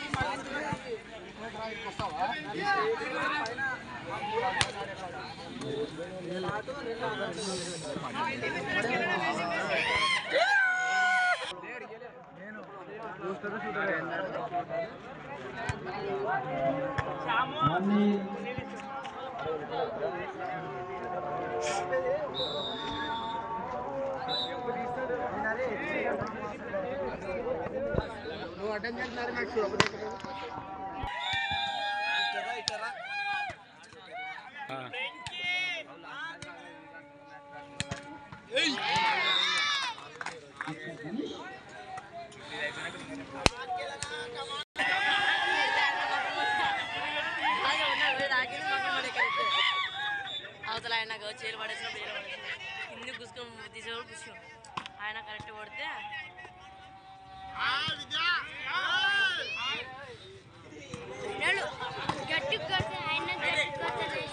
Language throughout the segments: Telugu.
అవతల ఆయన చీర పడేసినప్పుడు చీర పడేసిన కింది గుసుకొని తీసేవాడు పుష్పం ఆయన కరెక్ట్ కొడితే గట్టి కొడితే ఆయన గట్టి కొడితే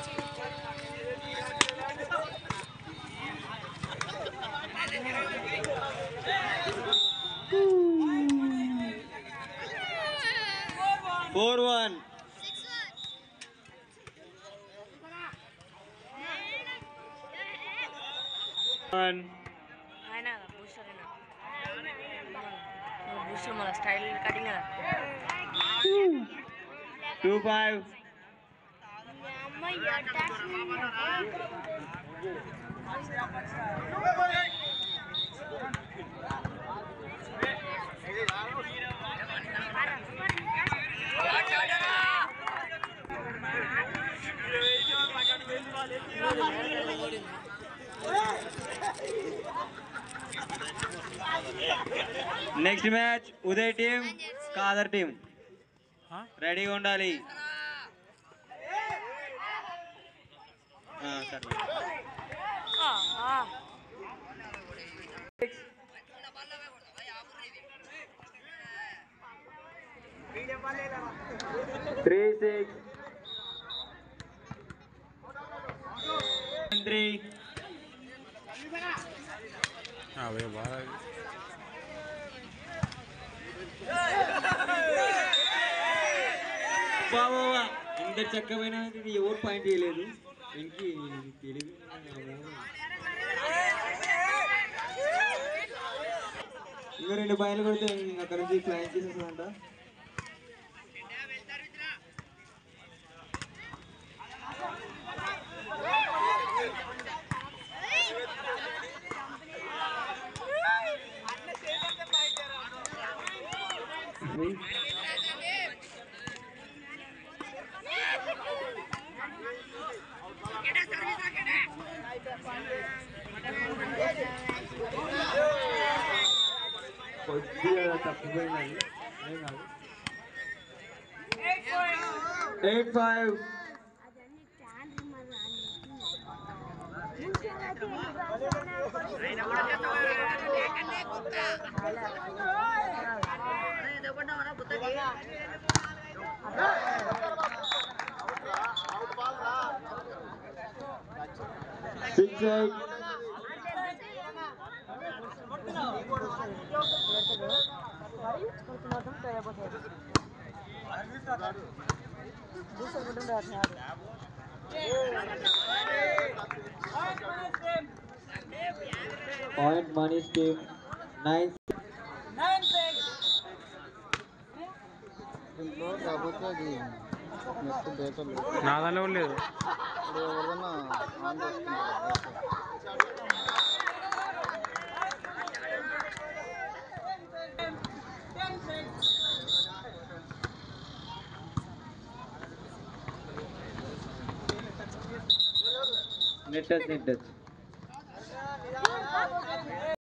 ఫోర్ వన్ వన్ ఆయన బూస్టర్ బూస్టర్ మన స్టైల్ కటింగ్ కదా టూ ఫైవ్ అమ్మ ఎట్టాసింది next match Uday team Kadar team రెడీగా ఉండాలి ఆ, సరే త్రీ సిక్స్ త్రీ బాబా ఇంత చక్కమైన ఇది ఎవరు పాయింట్ చేయలేదు వెంకి తెలియదు ఇంకా రెండు పాయింట్లు కొడితే అక్కడ నుంచి ఫ్లైన్ చేసేస్తుందంట కొద్దిగా తప్పిపోయింది ఏం కాదు ఎయిట్ ఫైవ్ అదన్నీ టాండ్రి మరి six eight point money scheme nine దీంట్లో కాకపోతే అది నెట్ డేటా లేదు నా దానిలో కూడా లేదు ఇప్పుడు ఎవరిదన్నా ఆన్ చేసుకుంటారు నెట్ టచ్ నెట్ టచ్